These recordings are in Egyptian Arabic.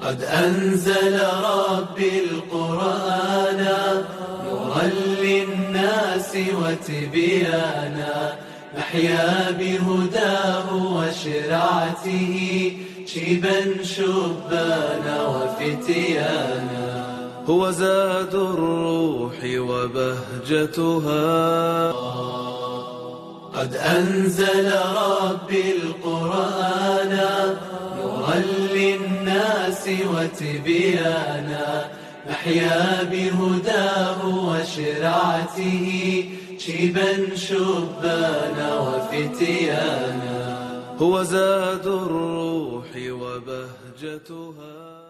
قد أنزل ربي القرآن نورا للناس وتبيانا نحيا بهداه وشرعته شيبا شبانا وفتيانا هو زاد الروح وبهجتها قد أنزل ربي القرآن نورا للناس وتبيانا نحيا بهداه وشرعته شيبا شبانا وفتيانا هو زاد الروح وبهجتها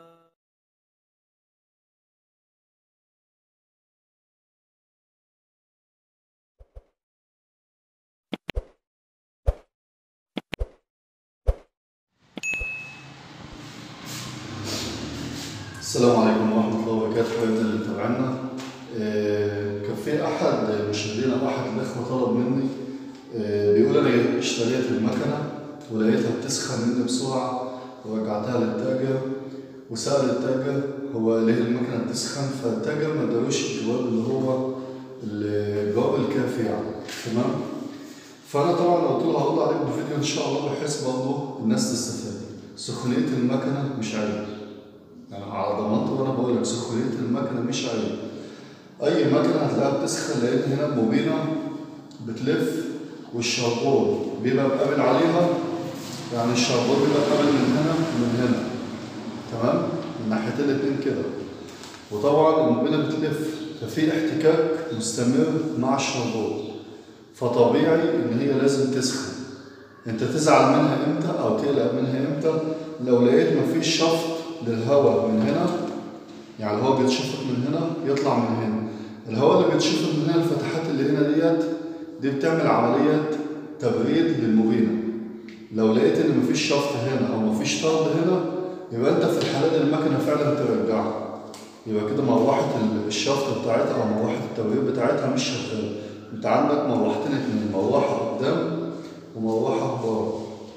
السلام عليكم ورحمة الله وبركاته حبايبنا اللي متابعينا آه، كان في أحد مشاهدينا أو أحد الإخوة طلب مني آه، بيقول أنا اشتريت المكنة ولقيتها بتسخن مني بسرعة ورجعتها للتاجر وسأل التاجر هو ليه المكنة بتسخن فالتاجر ما ادالوش الجواب اللي هو الجواب الكافي يعني تمام فأنا طبعا قلت له هرد عليك بفيديو إن شاء الله بحيث برضه الناس تستفاد سخونية المكنة مش عيب يعني على ضمانتي وانا بقول لك سخونيه المكنه مش عيب اي مكنه هتلاقيها بتسخن لان هنا الموبينه بتلف والشربور بيبقى مقابل عليها يعني الشربور بيبقى مقابل من هنا ومن هنا تمام من ناحيتين الاتنين كده وطبعا الموبينه بتلف ففي احتكاك مستمر مع الشربور فطبيعي ان هي لازم تسخن انت تزعل منها امتى او تقلق منها امتى لو لقيت مفيش شفط للهواء من هنا يعني الهواء بيتشفط من هنا يطلع من هنا الهواء اللي بيتشفط من هنا الفتحات اللي هنا ديت دي بتعمل عملية تبريد للمبينة لو لقيت ان مفيش شفط هنا او مفيش طرد هنا يبقى انت في الحالة دي المكنة فعلا ترجعها يبقى كده مروحة الشفط بتاعتها او مروحة التبريد بتاعتها مش شغالة انت عندك مروحتين اتنين مروحة قدام ومروحة ورا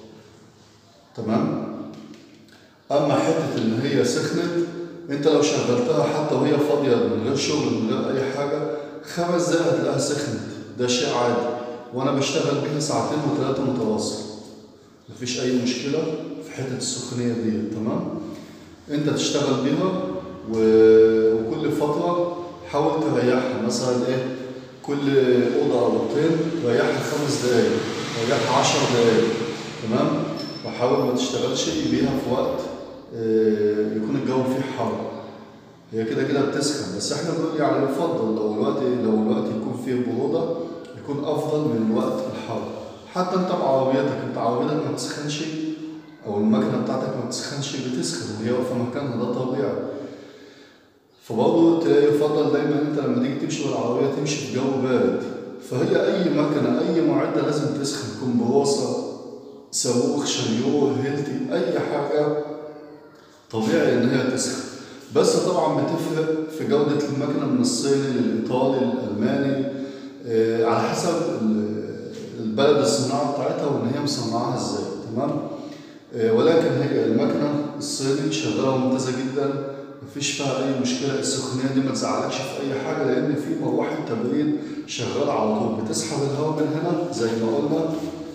تمام اما حته ان هي سخنت انت لو شغلتها حتى وهي فاضيه من غير شغل من غير اي حاجه خمس دقايق هتلاقيها سخنت ده شيء عادي وانا بشتغل بيها ساعتين وثلاثه متواصل مفيش اي مشكله في حته السخونيه دي تمام انت تشتغل بيها و... وكل فتره حاول تريحها مثلا ايه كل اوضه او اوضتين تريحها خمس دقايق تريحها عشر دقايق تمام وحاول ما تشتغلش بيها في وقت يكون الجو فيه حر هي كده كده بتسخن بس احنا بنقول يعني يفضل لو الوقت لو الوقت يكون فيه برودة يكون افضل من الوقت الحر حتى انت بعربيتك انت عربيتك ما بتسخنش او المكنه بتاعتك ما بتسخنش بتسخن وهي واقفه مكانها ده طبيعي فبرضه تلاقي يفضل دايما انت لما تيجي تمشي بالعربيه تمشي في جو بارد فهي اي مكنه اي معده لازم تسخن كومبروسه صاروخ شنيور هيلتي اي حاجه طبيعي ان هي تسخن بس طبعا بتفرق في جودة المكنة من الصيني للإيطالي للألماني آه على حسب البلد الصناعة بتاعتها وإن هي مصنعاها إزاي تمام آه ولكن هي المكنة الصيني شغالة ممتازة جدا مفيش فيها أي مشكلة السخونية دي ما تزعلكش في أي حاجة لأن في مروحة تبريد شغالة على طول بتسحب الهواء من هنا زي ما قلنا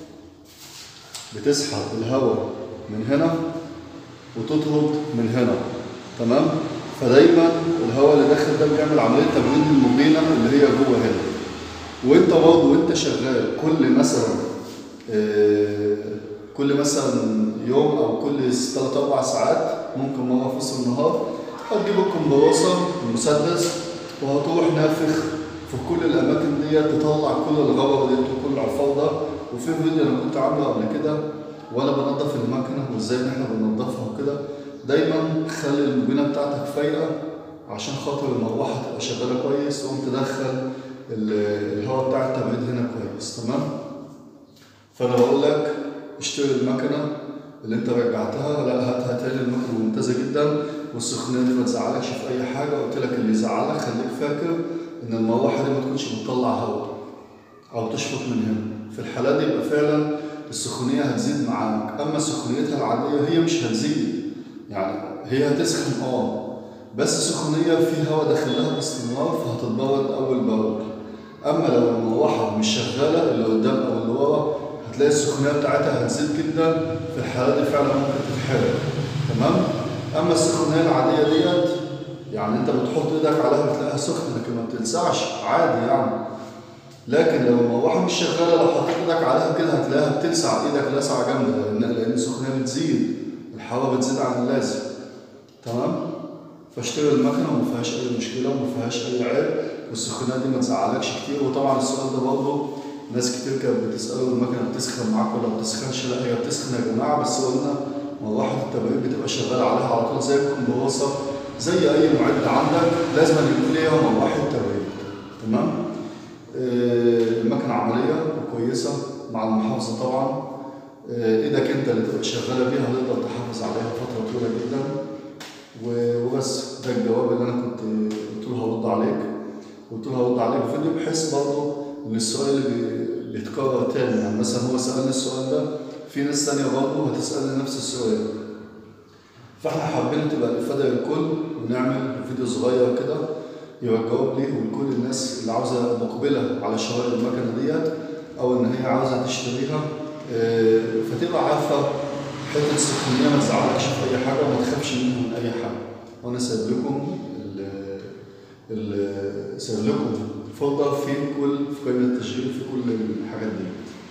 بتسحب الهواء من هنا وتطرد من هنا تمام فدايما الهواء اللي داخل ده بيعمل عمليه تبريد المبينه اللي هي جوه هنا وانت برضه وانت شغال كل مثلا آه كل مثلا يوم او كل ثلاث اربع ساعات ممكن مره في وسط النهار هتجيب الكمبروسه المسدس وهتروح نافخ في كل الاماكن دي تطلع كل الغبر دي وكل العفار ده وفي فيديو انا كنت عامله قبل كده وانا بنضف المكنه وازاي ان احنا بننضفها وكده دايما خلي المبينه بتاعتك فايقه عشان خاطر المروحه تبقى شغاله كويس وقوم تدخل الهواء بتاع التبريد هنا كويس تمام فانا بقول لك اشتري المكنه اللي انت رجعتها لا هاتها تاني المكنه ممتازه جدا والسخونيه دي ما تزعلكش في اي حاجه قلت لك اللي يزعلك خليك فاكر ان المروحه دي ما تكونش بتطلع هواء او تشفط من هنا في الحالات دي يبقى فعلا السخونيه هتزيد معاك اما سخونيتها العاديه هي مش هتزيد يعني هي هتسخن اه بس سخونية في هواء داخلها باستمرار فهتتبرد أول بأول أما لو المروحة مش شغالة اللي قدام أو اللي ورا هتلاقي السخونية بتاعتها هتزيد جدا في الحالة دي فعلا ممكن تتحرق تمام أما السخونية العادية ديت يعني أنت بتحط إيدك عليها بتلاقيها سخنة لكن ما بتلسعش عادي يعني لكن لو المروحة مش شغالة لو حطيت إيدك عليها كده هتلاقيها بتلسع إيدك لسعة جامدة لأن لأن السخونية بتزيد الحرارة بتزيد عن اللازم تمام فاشتري المكنه وما فيهاش اي مشكله وما فيهاش اي عيب والسخونيه دي ما تزعلكش كتير وطبعا السؤال ده برضه ناس كتير كانت بتساله المكنه بتسخن معاك ولا ما بتسخنش لا هي بتسخن يا جماعه بس قلنا مروحه التبريد بتبقى شغاله عليها على طول زي الكمبرسر زي اي معد عندك لازم يكون ليها مروحه تبريد تمام آه، المكنه عمليه وكويسه مع المحافظه طبعا آه، ايدك انت اللي تبقى شغاله بيها هتقدر تحافظ عليها فتره طويله جدا و- وبس ده الجواب اللي انا كنت قلت له هرد عليك قلت له هرد عليك في فيديو بحيث برضه ان السؤال اللي بي- بيتكرر تاني يعني مثلا هو سالني السؤال ده في ناس تانية برضه هتسالني نفس السؤال فاحنا حابين تبقى الافاده للكل ونعمل فيديو صغير كده يبقى الجواب ليه ولكل الناس اللي عاوزه مقبله على شراء المكنه ديت او ان هي عاوزه تشتريها آه، فتبقى عارفه حته السخونيه ما تزعلكش في اي حاجه وما تخافش منها من اي حاجه وانا سايب لكم ال- ال- سايب لكم فولدر في كل في قائمه التشغيل في كل الحاجات دي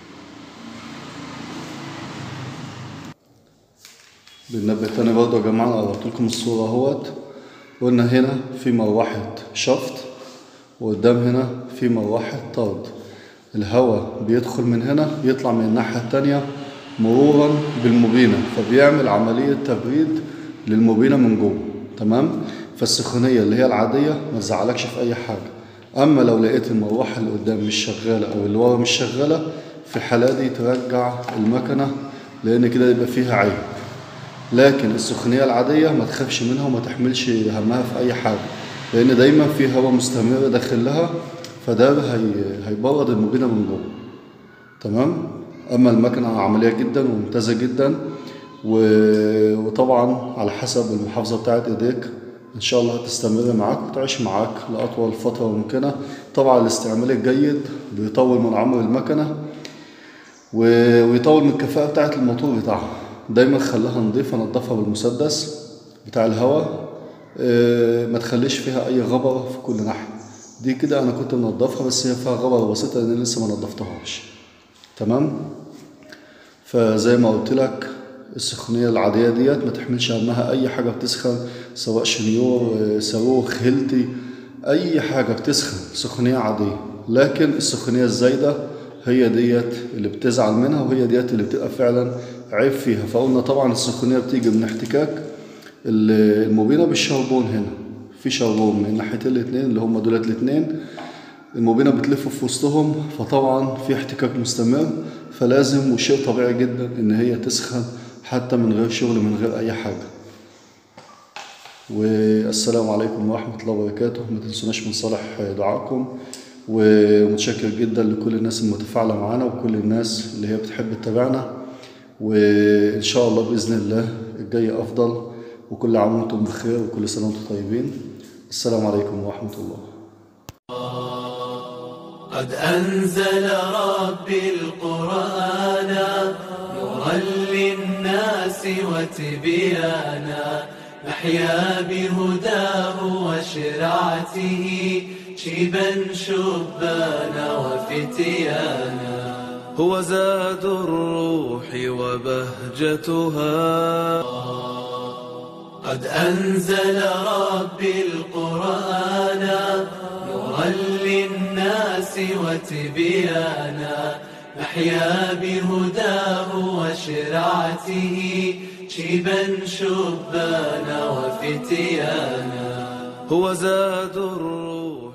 بننبه تاني برضه يا جماعه انا قربت لكم الصوره اهوت قلنا هنا في مروحه شفط وقدام هنا في مروحه طرد الهواء بيدخل من هنا يطلع من الناحيه التانيه مرورا بالمبينه فبيعمل عمليه تبريد للمبينه من جوه تمام فالسخونيه اللي هي العاديه ما تزعلكش في اي حاجه اما لو لقيت المروحه اللي قدام مش شغاله او اللي ورا مش شغاله في الحاله دي ترجع المكنه لان كده يبقى فيها عيب لكن السخونية العادية ما تخافش منها وما تحملش همها في أي حاجة لأن دايما في هواء مستمر داخل لها فده هي... هيبرد المبينة من جوه تمام أما المكنة عملية جدا وممتازة جدا و... وطبعا على حسب المحافظة بتاعت إيديك إن شاء الله هتستمر معاك وتعيش معاك لأطول فترة ممكنة طبعا الاستعمال الجيد بيطول من عمر المكنة و- ويطول من الكفاءة بتاعة الموتور بتاعها دايما خليها نظيفة نضفها بالمسدس بتاع الهواء آه، ما تخليش فيها أي غبرة في كل ناحية دي كده أنا كنت منضفها بس هي فيها غبرة بسيطة لأن أنا لسه ما نضفتهاش تمام فزي ما قلت لك السخونية العادية ديت ما تحملش همها أي حاجة بتسخن سواء شنيور آه، صاروخ هيلتي أي حاجة بتسخن سخونية عادية لكن السخونية الزايدة هي ديت اللي بتزعل منها وهي ديت اللي بتبقى فعلا عيب فيها فقلنا طبعا السخونية بتيجي من احتكاك ال- المبينة بالشربون هنا في شربون من الناحيتين الاتنين اللي هم دولت الاتنين المبينة بتلف في وسطهم فطبعا في احتكاك مستمر فلازم وشيء طبيعي جدا ان هي تسخن حتى من غير شغل من غير اي حاجة والسلام عليكم ورحمة الله وبركاته ما تنسوناش من صالح دعائكم ومتشكر جدا لكل الناس المتفاعلة معانا وكل الناس اللي هي بتحب تتابعنا وإن شاء الله بإذن الله الجاي أفضل وكل عام وأنتم بخير وكل سنة وأنتم طيبين السلام عليكم ورحمة الله قد أنزل ربي القرآن نورا للناس وتبيانا نحيا بهداه وشرعته شيبا شبانا وفتيانا هو زاد الروح وبهجتها قد أنزل ربي القرآن نورا للناس وتبيانا نحيا بهداه وشرعته شيبا شبانا وفتيانا هو زاد الروح